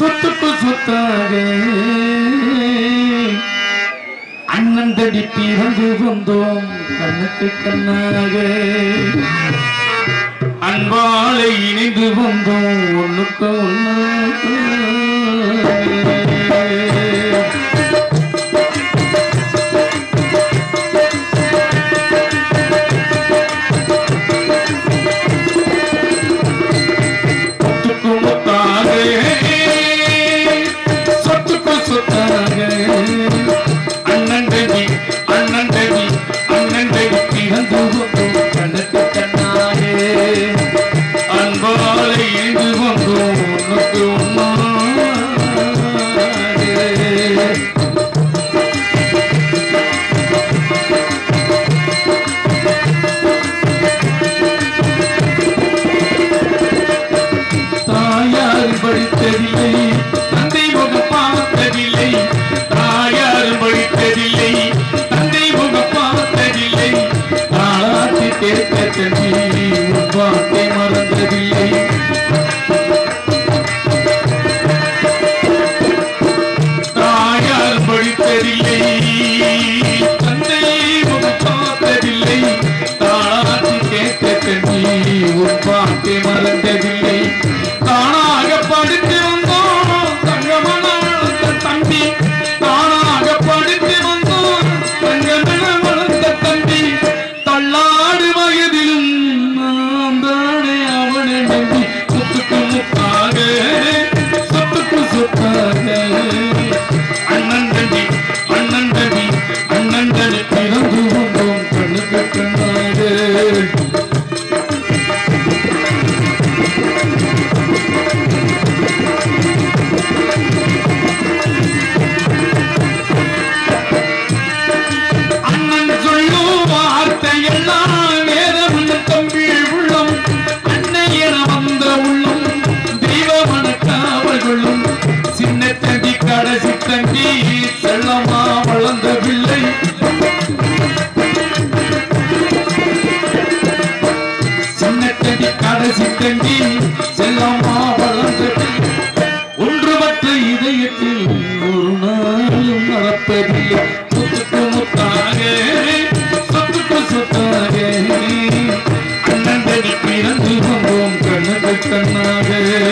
சொத்துக்கு சொத்தாக அண்ணன் தடி பிறந்து வந்தோம் கண்ணுக்கு கண்ணாக அன்பாலை இணைந்து வந்தோம் ஒண்ணுக்கு ஒண்ணு சொத்துக்கு முத்தாக சொத்துக்கு சொத்தாக அண்ணன் தேவி அண்ணன் தேவி அண்ணன் தேவி பிறந்து வந்தோம் கண்ணுக்கு கண்ணாக அன்பாலை இணைந்து வந்தோம் ஒண்ணுக்கு ஒண்ணாக தாயார் படித்ததில்லை தந்தை முகம் பார்த்ததில்லை தாயார் படித்ததில்லை தந்தை முகம் பார்த்ததில்லை தாளாட்டி கேட்க தண்ணி உன்பாட்டை மறந்ததில்லை தாயார் படித்ததில்லை தந்தை முகம் பார்த்ததில்லை தாளாட்டி கேட்க தண்ணி உன்பாட்டை மறந்ததில்லை தானாக படித்து வந்தோம் தங்கமன வளர்ந்த தம்பி தானாக படித்து வந்தோம் தங்கமன வளர்ந்த தம்பி தள்ளாடு வயதிலும் நான் தானே அவனை நம்பி சொத்துக்கு முத்தாக சொத்துக்கு சொத்தாக அண்ணன் தம்பி அண்ணன் தம்பி அண்ணன் தம்பி பிறந்து வந்தோம் கண்ணுக்கு கண்ணாக அண்ணன் சொல்லும் வார்த்தையெல்லாம் வேதம் தம்பி உள்ளம் அன்னை என வந்த உள்ளம் தெய்வமன காவல்களும் சின்ன தம்பி கடைசி தம்பி செல்லமா வளர்ந்த பிள்ளை சின்ன தம்பி கடைசி தம்பி செல்லமா வளர்ந்த பிள்ளை ஒன்றுபட்ட இதயத்தில் ஒரு நாளும் நடப்பதில்லை சொத்துக்கு முத்தாக சொத்துக்கு சொத்தாக அண்ணன் தடி பிறந்து வந்தோம் கண்ணுக்கு கண்ணாக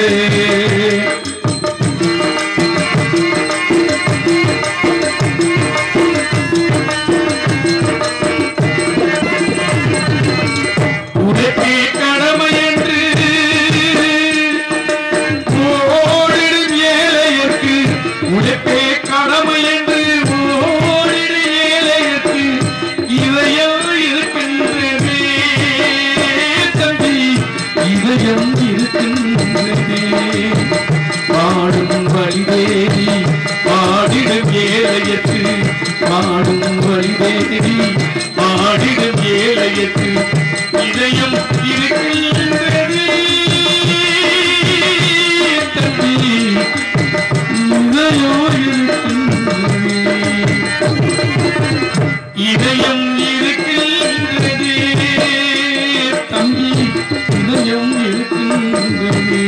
உழைப்பே கடமை என்று ஓடிடும் ஏழையர்க்கு உழைப்பே கடமை என்று ஓடிடும் ஏழையர்க்கு இதயம் இருக்கின்றதே தம்பி இதயம் இருக்கின்றதே பாடும் வழிதேடி பாடிடும் ஏழையர்க்கு பாடும் வழிதேடி பாடிடும் ஏழையர்க்கு இதயம் இருக்கின்றதே தம்பி இதயம் இருக்கின்றதே இதயம் இருக்கின்றதே தம்பி இதயம் இருக்கின்றதே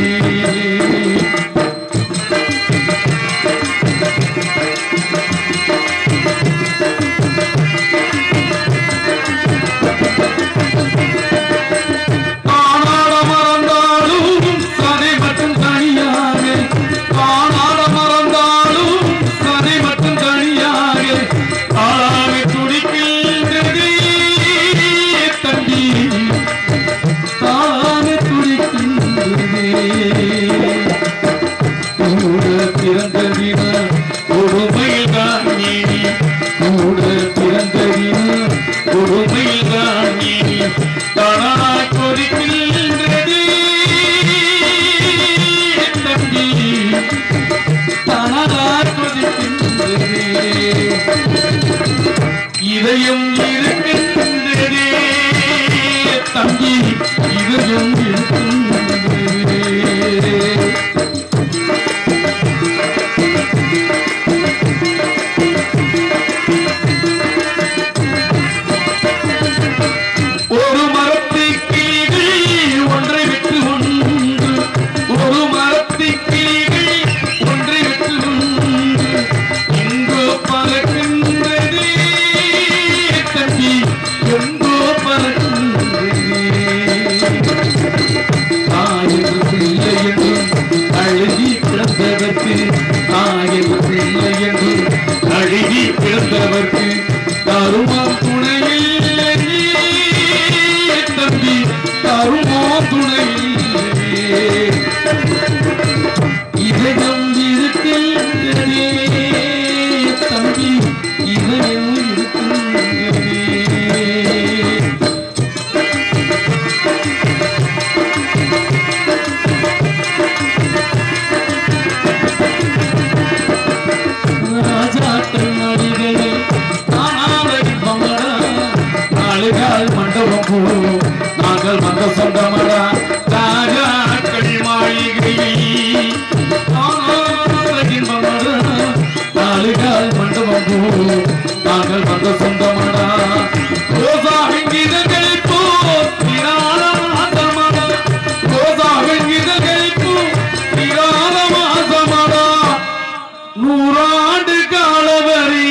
நாங்கள் வந்த சொந்தமடா ரோசாவின் இதழ்களை போ திராத மாசமடா ரோசாவின் இதழ்களை போ திராத மாசமடா நூறாண்டு காலவரி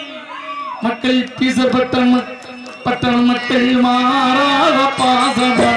மக்கள் பீசப்பட்ட ம- பட்டண மக்கள் மாறாத பாசமடா